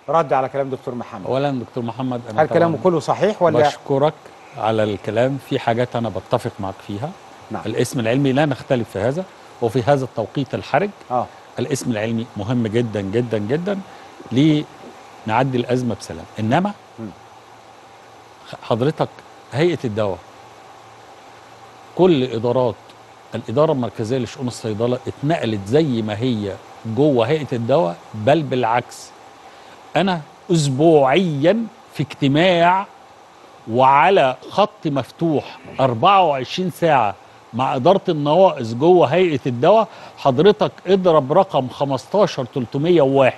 رد على كلام دكتور محمد اولا دكتور محمد انا هل كلامه طبعاً كله صحيح ولا بشكرك على الكلام في حاجات انا بتفق معك فيها نعم. الاسم العلمي لا نختلف في هذا وفي هذا التوقيت الحرج اه الاسم العلمي مهم جدا جدا جدا لنعدي الازمه بسلام انما مم. حضرتك هيئه الدواء كل ادارات الاداره المركزيه لشؤون الصيدله اتنقلت زي ما هي جوه هيئه الدواء بل بالعكس انا اسبوعيا في اجتماع وعلى خط مفتوح 24 ساعة مع إدارة النواقص جوه هيئة الدواء حضرتك اضرب رقم 15301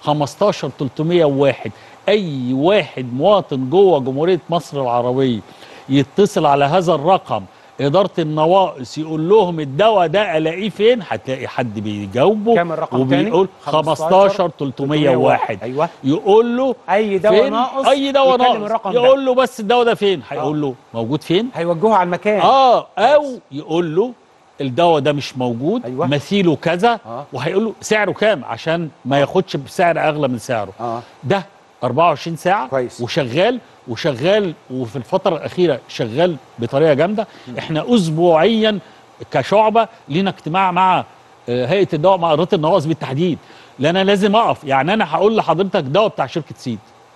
15301 أي واحد مواطن جوه جمهورية مصر العربية يتصل على هذا الرقم إدارة النواقص يقول لهم الدواء ده ألاقيه فين هتلاقي حد بيجاوبه كام الرقم تاني؟ وبيقول 15301 ايوه يقول له اي دواء فين؟ ناقص اي دواء يكلم ناقص الرقم ده. يقول له بس الدواء ده فين هيقول له موجود فين هيوجهه على المكان اه او يقول له الدواء ده مش موجود أيوة. مثيله كذا آه. وهيقول له سعره كام عشان ما ياخدش بسعر اغلى من سعره اه ده 24 ساعه كويس. وشغال وشغال وفي الفتره الاخيره شغال بطريقه جامده احنا اسبوعيا كشعبه لينا اجتماع مع آه، هيئه الدواء مع اداره النواقص بالتحديد لان انا لازم اقف يعني انا هقول لحضرتك دواء بتاع شركه سيد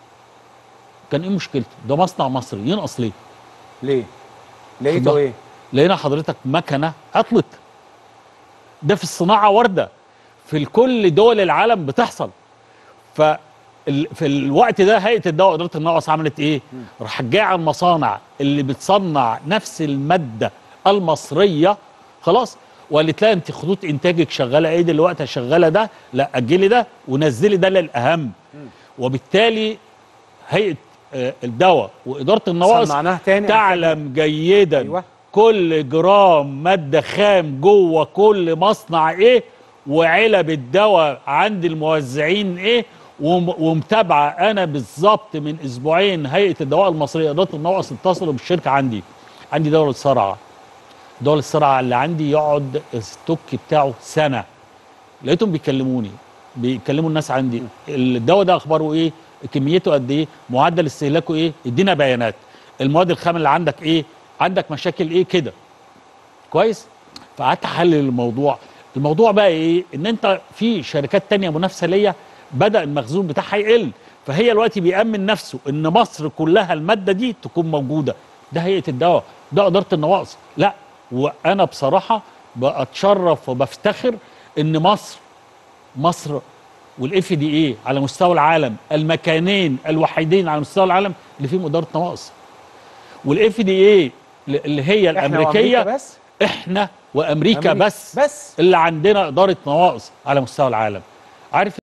كان ايه مشكلته ده مصنع مصري ينقص ليه ليه لقيته بالظبط. ايه لقينا حضرتك مكنه عطلت ده في الصناعه وارده في كل دول العالم بتحصل ف ال- في الوقت ده هيئه الدواء واداره النقص عملت ايه؟ راح جايه على المصانع اللي بتصنع نفس الماده المصريه خلاص وقالت لها انت خطوط انتاجك شغاله ايه دلوقتي شغاله ده لا اجلي ده ونزلي ده للاهم وبالتالي هيئه آه، الدواء واداره النواقص صنعناها تاني تعلم جيدا أيوة. كل جرام ماده خام جوه كل مصنع ايه وعلب الدواء عند الموزعين ايه وم- ومتابعه انا بالظبط من اسبوعين هيئه الدواء المصريه اداره النواقص اتصلوا بالشركه عندي عندي دواء الصرع دواء الصرع اللي عندي يقعد الستوك بتاعه سنه لقيتهم بيكلموني بيكلموا الناس عندي الدواء ده اخباره ايه كميته قد ايه معدل استهلاكه ايه ادينا بيانات المواد الخام اللي عندك ايه عندك مشاكل ايه كده كويس فقعدت احلل الموضوع الموضوع بقى ايه ان انت في شركات تانية منافسه ليا بدا المخزون بتاعها يقل فهي دلوقتي بيأمن نفسه ان مصر كلها الماده دي تكون موجوده ده هيئه الدواء ده اداره النواقص لا وانا بصراحه بتشرف وبفتخر ان مصر مصر والاف دي ايه على مستوى العالم المكانين الوحيدين على مستوى العالم اللي فيهم اداره نواقص والاف دي ايه اللي هي إحنا الامريكيه وأمريكا بس احنا وامريكا أمريكا بس بس اللي عندنا اداره نواقص على مستوى العالم عارف